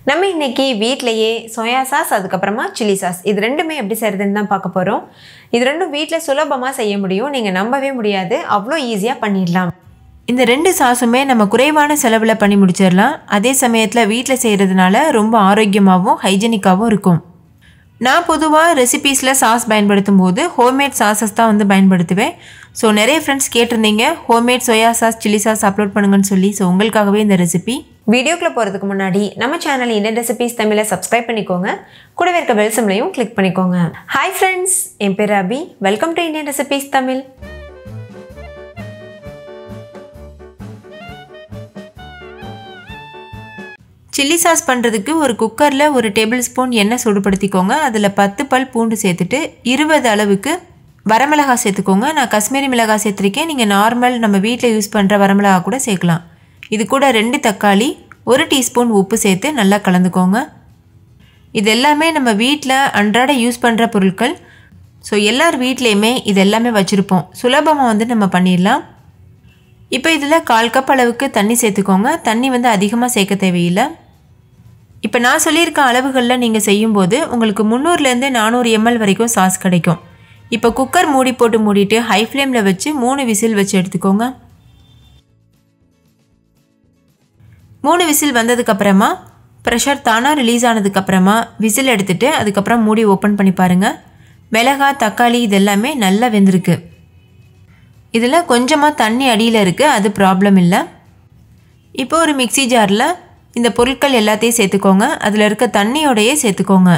நம்ம இன்னைக்கு வீட்டிலையே சோயா சாஸ் அதுக்கப்புறமா சில்லி சாஸ் இது ரெண்டுமே எப்படி செய்கிறதுன்னு தான் பார்க்க போகிறோம் இது ரெண்டும் வீட்டில் சுலபமாக செய்ய முடியும் நீங்கள் நம்பவே முடியாது அவ்வளோ ஈஸியாக பண்ணிடலாம் இந்த ரெண்டு சாஸுமே நம்ம குறைவான செலவில் பண்ணி முடிச்சிடலாம் அதே சமயத்தில் வீட்டில் செய்கிறதுனால ரொம்ப ஆரோக்கியமாகவும் ஹைஜெனிக்காகவும் இருக்கும் நான் பொதுவாக ரெசிபீஸில் சாஸ் பயன்படுத்தும் போது ஹோம்மேட் சாஸஸ் தான் வந்து பயன்படுத்துவேன் ஸோ நிறைய ஃப்ரெண்ட்ஸ் கேட்டிருந்தீங்க homemade soya sauce chilli sauce upload பண்ணுங்கன்னு சொல்லி ஸோ உங்களுக்காகவே இந்த ரெசிபி வீடியோக்குள்ளே போகிறதுக்கு முன்னாடி நம்ம சேனல் இந்தியன் ரெசிபீஸ் தமிழை சப்ஸ்கிரைப் பண்ணிக்கோங்க கூடவே இருக்க பெல் சிம்லையும் கிளிக் பண்ணிக்கோங்க ஹாய் ஃப்ரெண்ட்ஸ் என் பேர் Abhi welcome to Indian recipes Tamil chilli sauce பண்ணுறதுக்கு ஒரு குக்கரில் ஒரு டேபிள் ஸ்பூன் எண்ணெய் சூடுபடுத்திக்கோங்க அதில் பத்து பல் பூண்டு சேர்த்துட்டு இருபது அளவுக்கு வரமிளகாய் சேர்த்துக்கோங்க நான் காஷ்மீரி மிளகாய் சேர்த்துருக்கேன் நீங்கள் நார்மல் நம்ம வீட்டில் யூஸ் பண்ணுற வரமிளகாய் கூட சேர்க்கலாம் இது கூட ரெண்டு தக்காளி ஒரு டீஸ்பூன் உப்பு சேர்த்து நல்லா கலந்துக்கோங்க இது எல்லாமே நம்ம வீட்டில் அன்றாட யூஸ் பண்ணுற பொருட்கள் ஸோ எல்லார் வீட்லேயுமே இது எல்லாமே வச்சுருப்போம் சுலபமாக வந்து நம்ம பண்ணிடலாம் இப்போ இதில் கால் கப் அளவுக்கு தண்ணி சேர்த்துக்கோங்க தண்ணி வந்து அதிகமாக சேர்க்க தேவையில்லை இப்போ நான் சொல்லியிருக்க அளவுகளில் நீங்கள் செய்யும்போது உங்களுக்கு முந்நூறுலேருந்து நானூறு எம்எல் வரைக்கும் சாஸ் கிடைக்கும் இப்போ குக்கர் மூடி போட்டு மூடிட்டு ஹை ஃப்ளேமில் வச்சு மூணு விசில் வச்சு எடுத்துக்கோங்க மூணு விசில் வந்ததுக்கப்புறமா ப்ரெஷர் தானாக ரிலீஸ் ஆனதுக்கப்புறமா விசில் எடுத்துட்டு அதுக்கப்புறம் மூடி ஓப்பன் பண்ணி பாருங்கள் மிளகாய் தக்காளி இது எல்லாமே நல்லா வெந்திருக்கு இதில் கொஞ்சமாக தண்ணி அடியில் இருக்குது அது ப்ராப்ளம் இல்லை இப்போ ஒரு மிக்சி ஜாரில் இந்த பொருட்கள் எல்லாத்தையும் சேர்த்துக்கோங்க அதில் இருக்க தண்ணியோடையே சேர்த்துக்கோங்க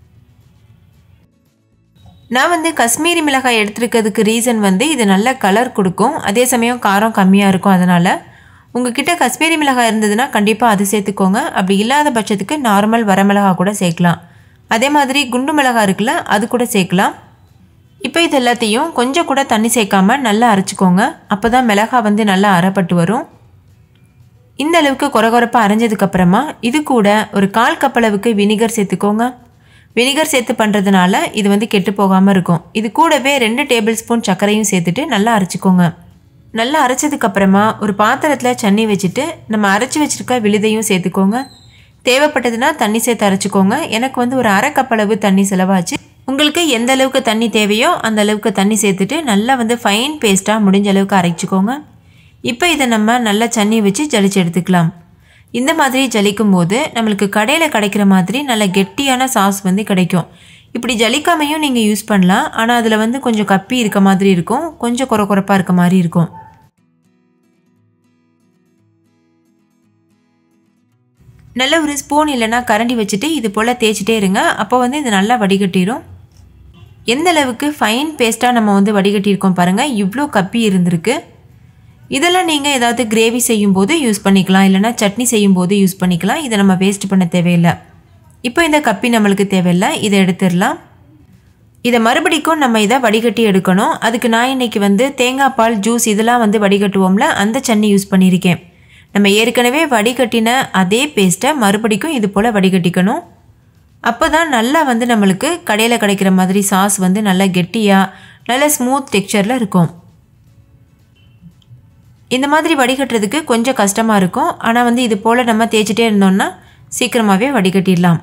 நான் வந்து காஷ்மீரி மிளகாய் எடுத்துருக்கிறதுக்கு ரீசன் வந்து இது நல்ல கலர் கொடுக்கும் அதே சமயம் காரம் கம்மியாக இருக்கும் அதனால் உங்ககிட்ட காஷ்மீரி மிளகாய் இருந்ததுன்னா கண்டிப்பாக அது சேர்த்துக்கோங்க அப்படி இல்லாத பட்சத்துக்கு நார்மல் வரமிளகாய் கூட சேர்க்கலாம் அதே மாதிரி குண்டு மிளகாய் இருக்குல்ல அது கூட சேர்க்கலாம் இப்போ இது எல்லாத்தையும் கொஞ்சம் கூட தண்ணி சேர்க்காம நல்லா அரைச்சிக்கோங்க அப்போ தான் மிளகாய் வந்து நல்லா அரைப்பட்டு வரும் இந்த அளவுக்கு குறகுறப்பாக அரைஞ்சதுக்கப்புறமா இது கூட ஒரு கால் கப் அளவுக்கு வினிகர் சேர்த்துக்கோங்க வினிகர் சேர்த்து பண்ணுறதுனால இது வந்து கெட்டு போகாமல் இருக்கும் இது கூடவே ரெண்டு டேபிள் ஸ்பூன் சர்க்கரையும் சேர்த்துட்டு நல்லா அரைச்சிக்கோங்க நல்லா அரைச்சதுக்கப்புறமா ஒரு பாத்திரத்தில் சன்னி வச்சுட்டு நம்ம அரைச்சி வச்சுருக்க விழுதையும் சேர்த்துக்கோங்க தேவைப்பட்டதுன்னா தண்ணி சேர்த்து அரைச்சிக்கோங்க எனக்கு வந்து ஒரு அரை கப் அளவு தண்ணி செலவாச்சு உங்களுக்கு எந்த அளவுக்கு தண்ணி தேவையோ அந்த அளவுக்கு தண்ணி சேர்த்துட்டு நல்லா வந்து ஃபைன் பேஸ்ட்டாக முடிஞ்ச அளவுக்கு அரைச்சிக்கோங்க இப்போ இதை நம்ம நல்லா சன்னி வச்சு ஜலிச்சு எடுத்துக்கலாம் இந்த மாதிரி ஜலிக்கும் போது நம்மளுக்கு கடையில் கிடைக்கிற மாதிரி நல்ல கெட்டியான சாஸ் வந்து கிடைக்கும் இப்படி ஜலிக்காமையும் நீங்கள் யூஸ் பண்ணலாம் ஆனால் அதில் வந்து கொஞ்சம் கப்பி இருக்க மாதிரி இருக்கும் கொஞ்சம் குறை குறைப்பாக இருக்க மாதிரி இருக்கும் நல்ல ஒரு ஸ்பூன் இல்லைன்னா கரண்டி வச்சுட்டு இது போல் தேய்ச்சிட்டே இருங்க அப்போ வந்து இது நல்லா வடிகட்டிடும் எந்த அளவுக்கு ஃபைன் பேஸ்ட்டாக நம்ம வந்து வடிகட்டியிருக்கோம் பாருங்கள் இவ்வளோ கப்பி இருந்திருக்கு இதெல்லாம் நீங்கள் ஏதாவது கிரேவி செய்யும்போது யூஸ் பண்ணிக்கலாம் இல்லைனா சட்னி செய்யும்போது யூஸ் பண்ணிக்கலாம் இதை நம்ம வேஸ்ட் பண்ண தேவையில்லை இப்போ இந்த கப்பி நம்மளுக்கு தேவையில்லை இதை எடுத்துடலாம் இதை மறுபடிக்கும் நம்ம இதை வடிகட்டி எடுக்கணும் அதுக்கு நான் இன்றைக்கி வந்து தேங்காய் பால் ஜூஸ் இதெல்லாம் வந்து வடிகட்டுவோம்ல அந்த சட்னி யூஸ் பண்ணியிருக்கேன் நம்ம ஏற்கனவே வடிகட்டின அதே பேஸ்ட்டை மறுபடிக்கும் இது போல் வடிகட்டிக்கணும் அப்போ தான் நல்லா வந்து நம்மளுக்கு கடையில் கிடைக்கிற மாதிரி சாஸ் வந்து நல்லா கெட்டியாக நல்ல ஸ்மூத் டெக்ஸ்சரில் இருக்கும் இந்த மாதிரி வடிகட்டுறதுக்கு கொஞ்சம் கஷ்டமாக இருக்கும் ஆனால் வந்து இது போல் நம்ம தேய்ச்சிட்டே இருந்தோம்னா சீக்கிரமாகவே வடிகட்டிடலாம்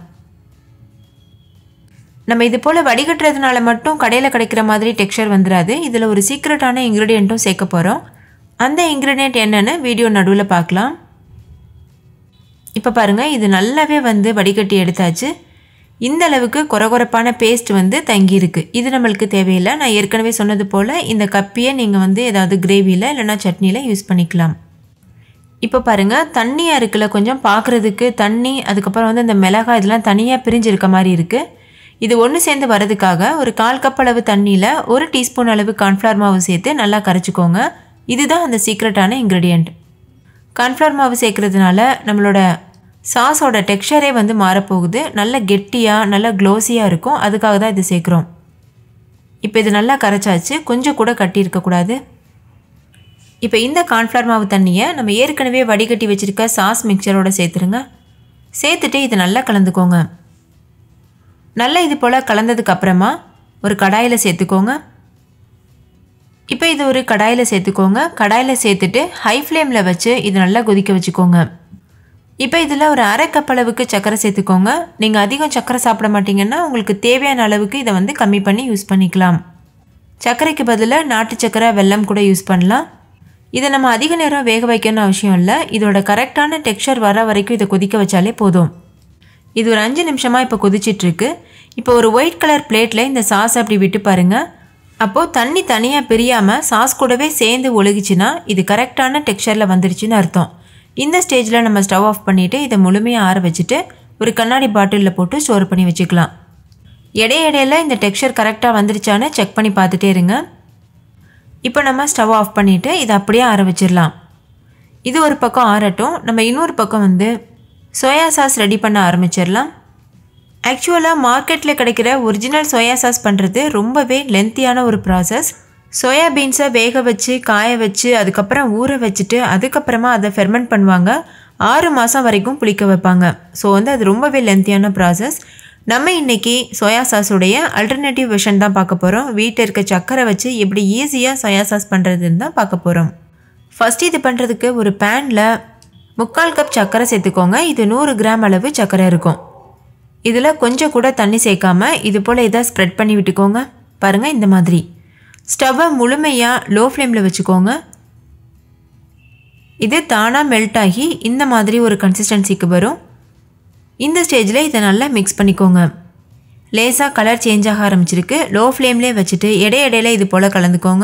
நம்ம இது போல் வடிகட்டுறதுனால மட்டும் கடையில் கிடைக்கிற மாதிரி டெக்ஸ்சர் வந்துடாது இதில் ஒரு சீக்ரெட்டான இன்க்ரீடியண்ட்டும் சேர்க்க போகிறோம் அந்த இன்க்ரீடியண்ட் என்னென்னு வீடியோ நடுவில் பார்க்கலாம் இப்போ பாருங்கள் இது நல்லாவே வந்து வடிகட்டி எடுத்தாச்சு இந்த அளவுக்கு குறகுறப்பான பேஸ்ட் வந்து தங்கியிருக்கு இது நம்மளுக்கு தேவையில்லை நான் ஏற்கனவே சொன்னது போல் இந்த கப்பியை நீங்கள் வந்து ஏதாவது கிரேவியில் இல்லைனா சட்னியில் யூஸ் பண்ணிக்கலாம் இப்போ பாருங்கள் தண்ணியாக இருக்குல்ல கொஞ்சம் பார்க்குறதுக்கு தண்ணி அதுக்கப்புறம் வந்து இந்த மிளகாய் இதெல்லாம் தனியாக பிரிஞ்சு இருக்க மாதிரி இருக்குது இது ஒன்று சேர்ந்து வரதுக்காக ஒரு கால் கப் அளவு தண்ணியில் ஒரு டீஸ்பூன் அளவு கார்ன்ஃப்ளவர் மாவு சேர்த்து நல்லா கரைச்சிக்கோங்க இதுதான் அந்த சீக்ரெட்டான இன்க்ரீடியண்ட் கார்ன்ஃப்ளவர் மாவு சேர்க்குறதுனால நம்மளோட சாஸோட டெக்ஸ்சரே வந்து மாறப்போகுது நல்ல கெட்டியாக நல்ல க்ளோஸியாக இருக்கும் அதுக்காக தான் இது சேர்க்குறோம் இப்போ இது நல்லா கரைச்சாச்சு கொஞ்சம் கூட கட்டி இருக்கக்கூடாது இப்போ இந்த கார்ன்ஃப்ளவர் மாவு தண்ணியை நம்ம ஏற்கனவே வடிகட்டி வச்சுருக்க சாஸ் மிக்சரோட சேர்த்துருங்க சேர்த்துட்டு இது நல்லா கலந்துக்கோங்க நல்லா இது போல் கலந்ததுக்கு அப்புறமா ஒரு கடாயில் சேர்த்துக்கோங்க இப்போ இது ஒரு கடாயில் சேர்த்துக்கோங்க கடாயில் சேர்த்துட்டு ஹை ஃப்ளேமில் வச்சு இது நல்லா கொதிக்க வச்சுக்கோங்க இப்போ இதில் ஒரு அரை கப் அளவுக்கு சர்க்கரை சேர்த்துக்கோங்க நீங்கள் அதிகம் சர்க்கரை சாப்பிட மாட்டீங்கன்னா உங்களுக்கு தேவையான அளவுக்கு இதை வந்து கம்மி பண்ணி யூஸ் பண்ணிக்கலாம் சர்க்கரைக்கு பதிலாக நாட்டு சர்க்கரை வெல்லம் கூட யூஸ் பண்ணலாம் இதை நம்ம அதிக நேரம் வேக வைக்கணும்னு அவசியம் இல்லை இதோட கரெக்டான டெக்ஸ்சர் வர வரைக்கும் இதை கொதிக்க வச்சாலே போதும் இது ஒரு அஞ்சு நிமிஷமாக இப்போ கொதிச்சிட்ருக்கு இப்போ ஒரு ஒயிட் கலர் பிளேட்டில் இந்த சாஸ் அப்படி விட்டு பாருங்கள் அப்போது தண்ணி தனியாக பிரியாமல் சாஸ் கூடவே சேர்ந்து ஒழுகிச்சுன்னா இது கரெக்டான டெக்ஸ்சரில் வந்துருச்சுன்னு அர்த்தம் இந்த ஸ்டேஜில் நம்ம ஸ்டவ் ஆஃப் பண்ணிவிட்டு இதை முழுமையாக ஆற வச்சுட்டு ஒரு கண்ணாடி பாட்டிலில் போட்டு ஸ்டோர் பண்ணி வச்சுக்கலாம் இடைய இடையில இந்த டெக்ஸ்சர் கரெக்டாக வந்துருச்சான்னு செக் பண்ணி பார்த்துட்டே இருங்க இப்போ நம்ம ஸ்டவ் ஆஃப் பண்ணிவிட்டு இதை அப்படியே ஆற வச்சிடலாம் இது ஒரு பக்கம் ஆறட்டும் நம்ம இன்னொரு பக்கம் வந்து சோயா சாஸ் ரெடி பண்ண ஆரம்பிச்சிடலாம் ஆக்சுவலாக மார்க்கெட்டில் கிடைக்கிற ஒரிஜினல் சோயா சாஸ் பண்ணுறது ரொம்பவே லென்த்தியான ஒரு ப்ராசஸ் சோயா பீன்ஸை வேக வச்சு காய வச்சு அதுக்கப்புறம் ஊற வச்சுட்டு அதுக்கப்புறமா அதை ஃபெர்மெண்ட் பண்ணுவாங்க ஆறு மாதம் வரைக்கும் புளிக்க வைப்பாங்க ஸோ வந்து அது ரொம்பவே லென்த்தியான ப்ராசஸ் நம்ம இன்றைக்கி சோயா சாஸுடைய அல்டர்னேட்டிவ் வெர்ஷன் தான் பார்க்க போகிறோம் வீட்டில் இருக்க சக்கரை வச்சு எப்படி ஈஸியாக சோயா சாஸ் பண்ணுறதுன்னு தான் பார்க்க போகிறோம் ஃபஸ்ட் இது பண்ணுறதுக்கு ஒரு பேனில் முக்கால் கப் சர்க்கரை சேர்த்துக்கோங்க இது நூறு கிராம் அளவு சர்க்கரை இருக்கும் இதில் கொஞ்சம் கூட தண்ணி சேர்க்காம இது போல் இதை ஸ்ப்ரெட் பண்ணி விட்டுக்கோங்க பாருங்கள் இந்த மாதிரி ஸ்டவ்வை முழுமையாக லோ ஃப்ளேமில் வச்சுக்கோங்க இது தானாக மெல்ட் ஆகி இந்த மாதிரி ஒரு கன்சிஸ்டன்சிக்கு வரும் இந்த ஸ்டேஜில் இதை நல்லா மிக்ஸ் பண்ணிக்கோங்க லேசாக கலர் சேஞ்ச் ஆக ஆரம்பிச்சிருக்கு லோ ஃப்ளேம்லேயே வச்சுட்டு இடை இடையில இது போல் கலந்துக்கோங்க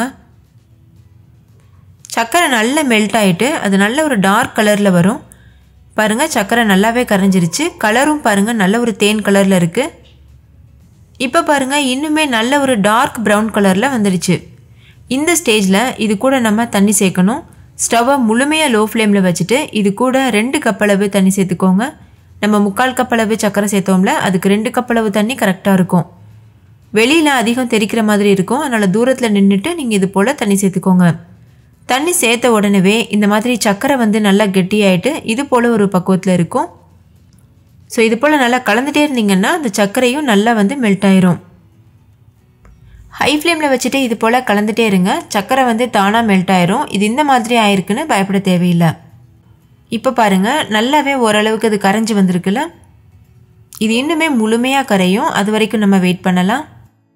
சர்க்கரை நல்லா மெல்ட் ஆகிட்டு அது நல்ல ஒரு டார்க் கலரில் வரும் பாருங்கள் சர்க்கரை நல்லாவே கரைஞ்சிருச்சு கலரும் பாருங்கள் நல்ல ஒரு தேன் கலரில் இருக்குது இப்போ பாருங்கள் இன்னுமே நல்ல ஒரு டார்க் ப்ரௌன் கலரில் வந்துடுச்சு இந்த ஸ்டேஜில் இது கூட நம்ம தண்ணி சேர்க்கணும் ஸ்டவ்வை முழுமையாக லோ ஃப்ளேமில் வச்சுட்டு இது கூட ரெண்டு கப் அளவு தண்ணி சேர்த்துக்கோங்க நம்ம முக்கால் கப் அளவு சர்க்கரை சேர்த்தோம்ல அதுக்கு ரெண்டு கப் அளவு தண்ணி கரெக்டாக இருக்கும் வெளியில் அதிகம் தெரிக்கிற மாதிரி இருக்கும் அதனால் தூரத்தில் நின்றுட்டு நீங்கள் இது போல் தண்ணி சேர்த்துக்கோங்க தண்ணி சேர்த்த உடனே இந்த மாதிரி சர்க்கரை வந்து நல்லா கெட்டியாயிட்டு இது போல் ஒரு பக்குவத்தில் இருக்கும் ஸோ இது போல் நல்லா கலந்துட்டே இருந்தீங்கன்னா அந்த சர்க்கரையும் நல்லா வந்து மெல்ட் ஆயிரும் ஹை ஃப்ளேமில் வச்சுட்டு இது போல் கலந்துட்டே இருங்க சர்க்கரை வந்து தானாக மெல்ட் ஆயிரும் இது இந்த மாதிரி ஆயிருக்குன்னு பயப்பட தேவையில்லை இப்போ பாருங்கள் நல்லாவே ஓரளவுக்கு அது கரைஞ்சி வந்திருக்குல்ல இது இன்னுமே முழுமையாக கரையும் அது வரைக்கும் நம்ம வெயிட் பண்ணலாம்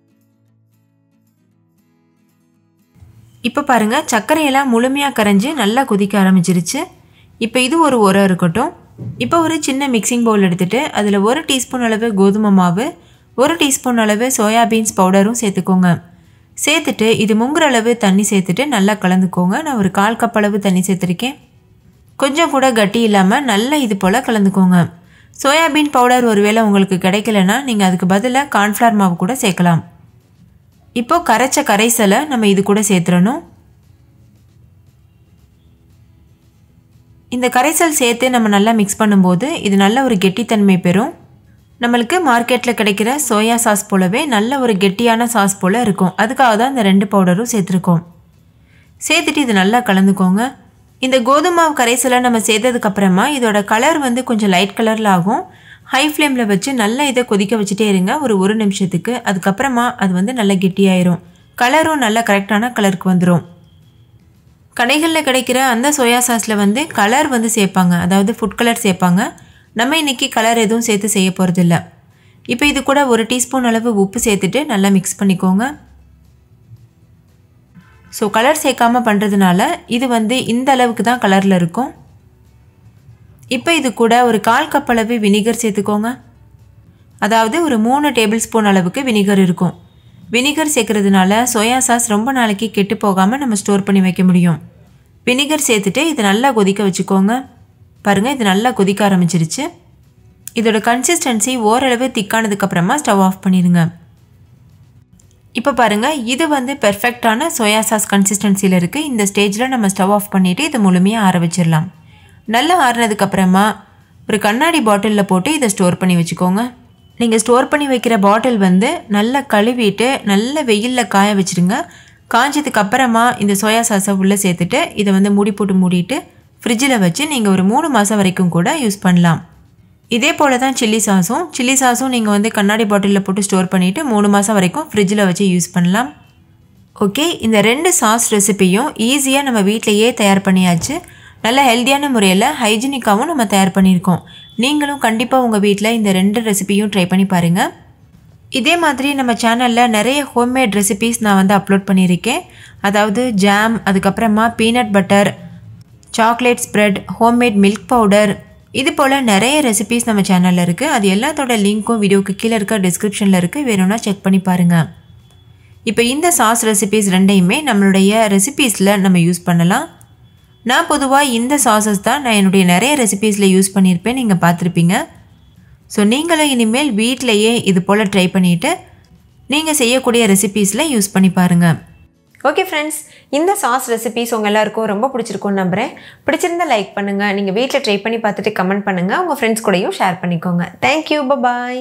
இப்போ பாருங்கள் சர்க்கரையெல்லாம் முழுமையாக கரைஞ்சி நல்லா கொதிக்க ஆரம்பிச்சிருச்சு இப்போ இது ஒரு உரம் இருக்கட்டும் இப்போ ஒரு சின்ன மிக்சிங் பவுல் எடுத்துகிட்டு அதில் ஒரு டீஸ்பூன் அளவு கோதுமை மாவு ஒரு டீஸ்பூன் அளவு சோயாபீன்ஸ் பவுடரும் சேர்த்துக்கோங்க சேர்த்துட்டு இது முங்குற அளவு தண்ணி சேர்த்துட்டு நல்லா கலந்துக்கோங்க நான் ஒரு கால் கப் அளவு தண்ணி சேர்த்துருக்கேன் கொஞ்சம் கூட கட்டி இல்லாமல் நல்லா இது போல் கலந்துக்கோங்க சோயாபீன் பவுடர் ஒருவேளை உங்களுக்கு கிடைக்கலனா நீங்கள் அதுக்கு பதிலாக கார்ன்ஃப்ளவர் மாவு கூட சேர்க்கலாம் இப்போது கரைச்ச கரைசலை நம்ம இது கூட சேர்த்துடணும் இந்த கரைசல் சேர்த்து நம்ம நல்லா மிக்ஸ் பண்ணும்போது இது நல்ல ஒரு கெட்டித்தன்மை பெறும் நம்மளுக்கு மார்க்கெட்டில் கிடைக்கிற சோயா சாஸ் போலவே நல்ல ஒரு கெட்டியான சாஸ் போல் இருக்கும் அதுக்காக தான் இந்த ரெண்டு பவுடரும் சேர்த்துருக்கோம் சேர்த்துட்டு இது நல்லா கலந்துக்கோங்க இந்த கோதுமை கரைசலை நம்ம சேர்த்ததுக்கப்புறமா இதோட கலர் வந்து கொஞ்சம் லைட் கலரில் ஆகும் ஹை ஃப்ளேமில் வச்சு நல்லா இதை கொதிக்க வச்சுட்டே இருங்க ஒரு ஒரு நிமிஷத்துக்கு அதுக்கப்புறமா அது வந்து நல்லா கெட்டியாயிரும் கலரும் நல்லா கரெக்டான கலருக்கு வந்துடும் கடைகளில் கிடைக்கிற அந்த சோயா சாஸில் வந்து கலர் வந்து சேர்ப்பாங்க அதாவது ஃபுட் கலர் சேர்ப்பாங்க நம்ம இன்றைக்கி கலர் எதுவும் சேர்த்து செய்ய போகிறதில்ல இப்போ இது கூட ஒரு டீஸ்பூன் அளவு உப்பு சேர்த்துட்டு நல்லா மிக்ஸ் பண்ணிக்கோங்க ஸோ கலர் சேர்க்காமல் பண்ணுறதுனால இது வந்து இந்த அளவுக்கு தான் கலரில் இருக்கும் இப்போ இது கூட ஒரு கால் கப் அளவு வினிகர் சேர்த்துக்கோங்க அதாவது ஒரு மூணு டேபிள் ஸ்பூன் அளவுக்கு வினிகர் இருக்கும் வினிகர் சேர்க்கறதுனால சோயா சாஸ் ரொம்ப நாளைக்கு கெட்டு போகாமல் நம்ம ஸ்டோர் பண்ணி வைக்க முடியும் வினிகர் சேர்த்துட்டு இதை நல்லா கொதிக்க வச்சுக்கோங்க பாருங்கள் இது நல்லா கொதிக்க ஆரம்பிச்சிருச்சு இதோட கன்சிஸ்டன்சி ஓரளவு திக்கானதுக்கப்புறமா ஸ்டவ் ஆஃப் பண்ணிடுங்க இப்போ பாருங்கள் இது வந்து பெர்ஃபெக்டான சோயா சாஸ் கன்சிஸ்டன்சியில் இருக்குது இந்த ஸ்டேஜில் நம்ம ஸ்டவ் ஆஃப் பண்ணிவிட்டு இதை முழுமையாக ஆற வச்சிடலாம் நல்லா ஆறுனதுக்கப்புறமா ஒரு கண்ணாடி பாட்டிலில் போட்டு இதை ஸ்டோர் பண்ணி வச்சுக்கோங்க நீங்கள் ஸ்டோர் பண்ணி வைக்கிற பாட்டில் வந்து நல்லா கழுவிட்டு நல்ல வெயிலில் காய வச்சுருங்க காஞ்சதுக்கு அப்புறமா இந்த சோயா சாஸை உள்ளே சேர்த்துட்டு இதை வந்து மூடி போட்டு மூடிட்டு ஃப்ரிட்ஜில் வச்சு நீங்கள் ஒரு மூணு மாதம் வரைக்கும் கூட யூஸ் பண்ணலாம் இதே போல் தான் சில்லி சாஸும் சில்லி சாஸும் நீங்கள் வந்து கண்ணாடி பாட்டிலில் போட்டு ஸ்டோர் பண்ணிவிட்டு மூணு மாதம் வரைக்கும் ஃப்ரிட்ஜில் வச்சு யூஸ் பண்ணலாம் ஓகே இந்த ரெண்டு சாஸ் ரெசிபியும் ஈஸியாக நம்ம வீட்டிலையே தயார் பண்ணியாச்சு நல்ல ஹெல்த்தியான முறையில் ஹைஜீனிக்காகவும் நம்ம தயார் பண்ணியிருக்கோம் நீங்களும் கண்டிப்பாக உங்கள் வீட்டில் இந்த ரெண்டு ரெசிபியும் ட்ரை பண்ணி பாருங்கள் இதே மாதிரி நம்ம சேனலில் நிறைய ஹோம்மேட் ரெசிபீஸ் நான் வந்து அப்லோட் பண்ணியிருக்கேன் அதாவது ஜாம் அதுக்கப்புறமா peanut butter chocolate spread homemade milk powder இது போல் நிறைய ரெசிபீஸ் நம்ம சேனலில் இருக்குது அது எல்லாத்தோட லிங்க்கும் வீடியோக்கு கீழே இருக்க டிஸ்கிரிப்ஷனில் இருக்குது வேணும்னா செக் பண்ணி பாருங்கள் இப்போ இந்த சாஸ் ரெசிபீஸ் ரெண்டையுமே நம்மளுடைய ரெசிபீஸில் நம்ம யூஸ் பண்ணலாம் நான் பொதுவாக இந்த சாஸஸ் தான் நான் என்னுடைய நிறைய ரெசிபீஸில் யூஸ் பண்ணியிருப்பேன் நீங்கள் பார்த்துருப்பீங்க ஸோ நீங்களும் இனிமேல் வீட்டிலையே இது போல் ட்ரை பண்ணிவிட்டு நீங்கள் செய்யக்கூடிய ரெசிபீஸில் யூஸ் பண்ணி பாருங்கள் ஓகே ஃப்ரெண்ட்ஸ் இந்த சாஸ் ரெசிபிஸ் உங்கள் எல்லாருக்கும் ரொம்ப பிடிச்சிருக்கும்னு நம்புகிறேன் பிடிச்சிருந்தா லைக் பண்ணுங்கள் நீங்கள் வீட்டில் ட்ரை பண்ணி பார்த்துட்டு கமெண்ட் பண்ணுங்கள் உங்கள் ஃப்ரெண்ட்ஸ் கூடயும் ஷேர் பண்ணிக்கோங்க தேங்க்யூ பாய்